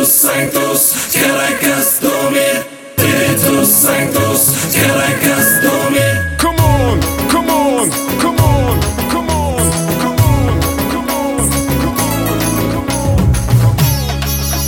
Sanctus, Caracas Domine. Spiritus Sanctus, Caracas Domine. Come on, come on, come on, come on, come on, come on, come on, come on.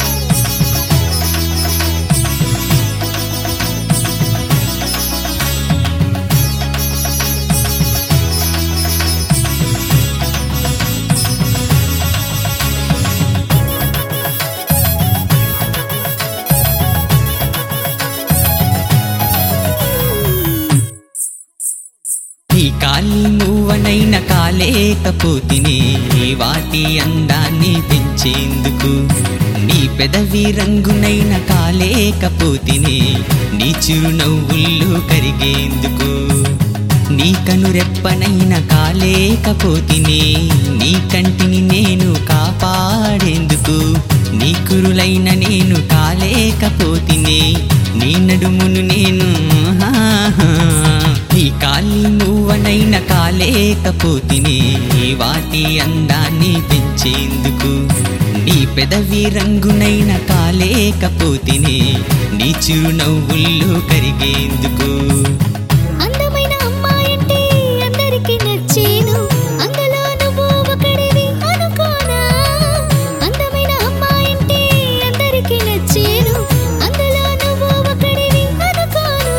నీ కాలి మూవనైన కాలేకపోతిని వాటి అందాన్ని పెంచేందుకు నీ పెదవి రంగునైన కాలేకపోతిని నీ చిరునవ్వుళ్ళు కరిగేందుకు నీ కనురెప్పనైన కాలేకపోతిని నీ కంటిని నేను కాపాడేందుకు నీ కురులైన నేను కాలేకపోతిని నీ నడుమును నేను ఆహా. నీ కాలి నువ్వనైన కాలేకపోతిని వాటి అందాన్ని పెంచేందుకు నీ పెదవి రంగునైన కాలేకపోతిని నీ చిరునవ్వుళ్ళు కరిగేందుకు అందమైన అమ్మాయంటే అందరికీ నచ్చేను అందులో నువ్వు ఒకడివి అనుకోనా అందమైన అమ్మాయంటే అందరికీ నచ్చేను అందులో నువ్వు ఒకడివి అనుకోను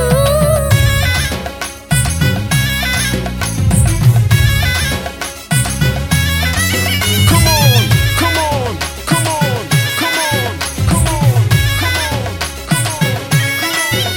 Come on, come on, come on, come on, come on, come on, come on.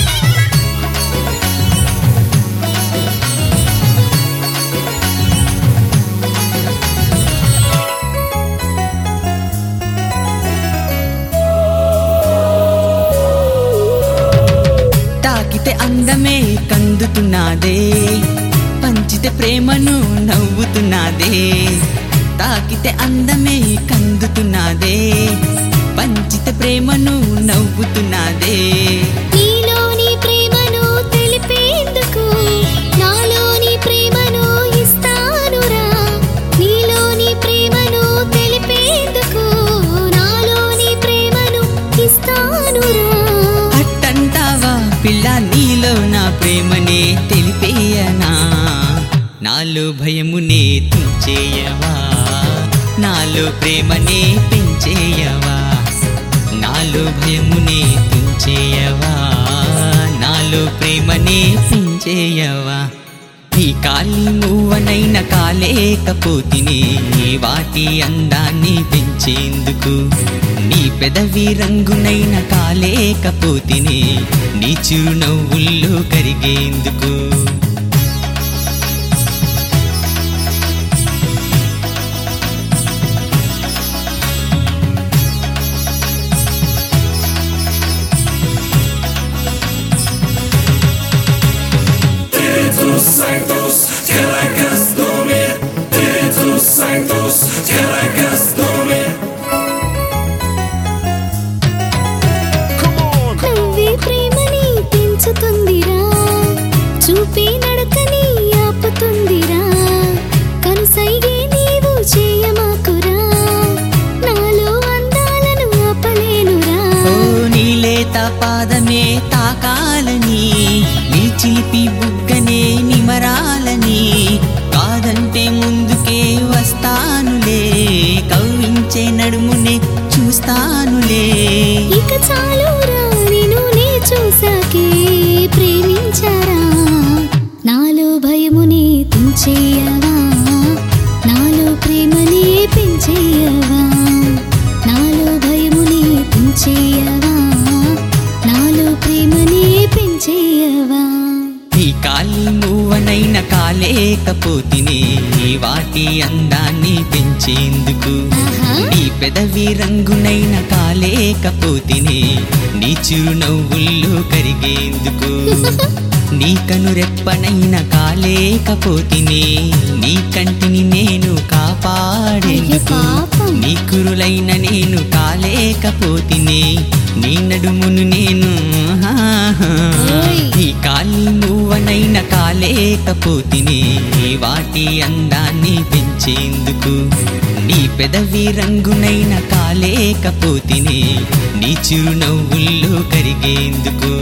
తాకితే అందమే కందుతున్నదే పంచితే ప్రేమను నవ్వుతున్నదే తాకితే అందమే కందుతున్నదే పంచితే ప్రేమను నవ్వుతున్నదే నీలోని ప్రేమను తెలిపేందుకు నాలోని ప్రేమను ఇస్తానురా నీలోని ప్రేమను తెలిపేందుకు నాలోని ప్రేమను ఇస్తానురా అట్టంటావా పిల్ల నీలో నా ప్రేమనే తెలిపేయనా నాలో భయమునే తుంచేయవా నాలో ప్రేమనే పెంచేయవా నాలో భయమునే తుంచేయవా నాలో ప్రేమనే పెంచేయవా ఈ కాలి మూవనైన కాలేకపోతిని వాటి అందాన్ని పెంచేందుకు నీ పెదవి రంగునైన కాలేకపోతిని నీ చిరునవ్వుళ్ళు కరిగేందుకు Spiritus Sanctus, Caracas Domine. Spiritus Sanctus, Caracas Domine. Come on, నవ్వే ప్రేమని పెంచుతుందిరా చూపే నడకని ఆపుతుందిరా కనుసైగే నీవు చేయమాకురా నాలో అందాలను ఆపలేనురా ఓ నీలేత పాదమే తాకాలని నీ చిలిపి బుగ్గనే నిమరాలని కాదంటే ముందుకే వస్తానులే కవ్వించే నడుమునే చూస్తానులే ఇక చాలురా నేను నే చూసాకే ప్రేమించారా నాలో భయముని తుంచేయవా నాలో ప్రేమని పెంచేయవా నాలో భయముని తుంచేయవా నాలో ప్రేమని పెంచేయవా నీ కాలి మూవనైన కాలేకపోతిని వాటి అందాన్ని పెంచేందుకు ఆహా. నీ పెదవి రంగునైన కాలేకపోతిని నీ చిరునవ్వుళ్ళు కరిగేందుకు నీ కనురెప్పనైన కాలేకపోతిని నీ కంటిని నేను కాపాడేందుకు అయ్యో పాపం. నీ కురులైన నేను కాలేకపోతిని నీ నడుమును నేను ఆహా. ఓయ్. నీ కాలి నువ్వనైన కాలేకపోతిని వాటి అందాన్ని పెంచేందుకు నీ పెదవి రంగునైన కాలేకపోతిని నీ చిరునవ్వుల్లో కరిగేందుకు